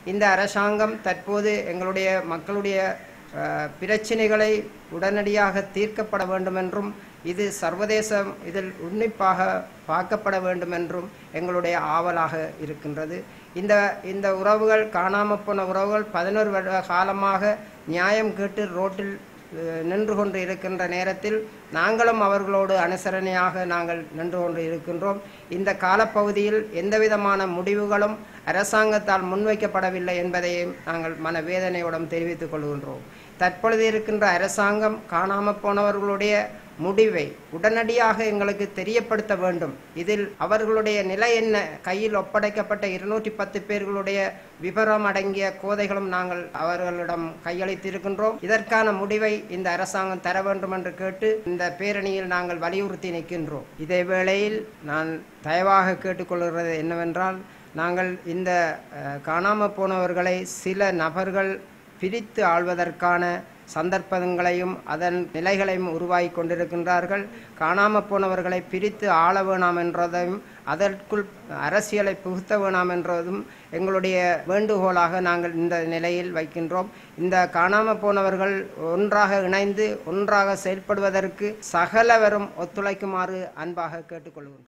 இந்த அரசாங்கம் தற்போது எங்களுடைய மக்களுடைய அஹ், பிரச்சினைகளை உடனடியாக தீர்க்கப்பட வேண்டும் என்றும் இது சர்வதேசம் இதில் உன்னிப்பாக பார்க்கப்பட வேண்டும் என்றும் எங்களுடைய ஆவலாக இருக்கின்றது இந்த இந்த உறவுகள் காணாமல் போன உறவுகள் பதினோரு வருட காலமாக நியாயம் கேட்டு ரோட்டில் அஹ், நின்று கொண்டு இருக்கின்ற நேரத்தில் நாங்களும் அவர்களோடு அனுசரணையாக நாங்கள் நின்று கொண்டு இருக்கின்றோம் இந்த காலப்பகுதியில் எந்தவிதமான முடிவுகளும் அரசாங்கத்தால் முன்வைக்கப்படவில்லை என்பதையும் நாங்கள் மனவேதனையுடன் தெரிவித்துக் கொள்கின்றோம் தற்பொழுது இருக்கின்ற அரசாங்கம் காணாமல் போனவர்களுடைய முடிவை உடனடியாக எங்களுக்கு தெரியப்படுத்த வேண்டும் இதில் அவர்களுடைய நிலை என்ன கையில் ஒப்படைக்கப்பட்ட இருநூற்றி பத்து பேர்களுடைய விவரம் அடங்கிய கோதைகளும் நாங்கள் அவர்களிடம் கையளித்திருக்கின்றோம் இதற்கான முடிவை இந்த அரசாங்கம் தர வேண்டும் என்று கேட்டு இந்த பேரணியில் நாங்கள் வலியுறுத்தி நிற்கின்றோம் இதே வேளையில் நான் தயவாக கேட்டுக்கொள்கிறது என்னவென்றால் நாங்கள் இந்த அஹ், காணாமல் போனவர்களை சில நபர்கள் பிரித்து ஆள்வதற்கான சந்தர்ப்பங்களையும் அதன் நிலைகளையும் உருவாகி கொண்டிருக்கின்றார்கள் காணாமல் போனவர்களை பிரித்து ஆள வேணாம் என்றதையும் அதற்குள் அரசியலை புகுத்த வேணாம் என்றதும் எங்களுடைய வேண்டுகோளாக நாங்கள் இந்த நிலையில் வைக்கின்றோம் இந்த காணாமல் போனவர்கள் ஒன்றாக இணைந்து ஒன்றாக செயல்படுவதற்கு சகலவரும் ஒத்துழைக்குமாறு அன்பாக கேட்டுக்கொள்கிறோம்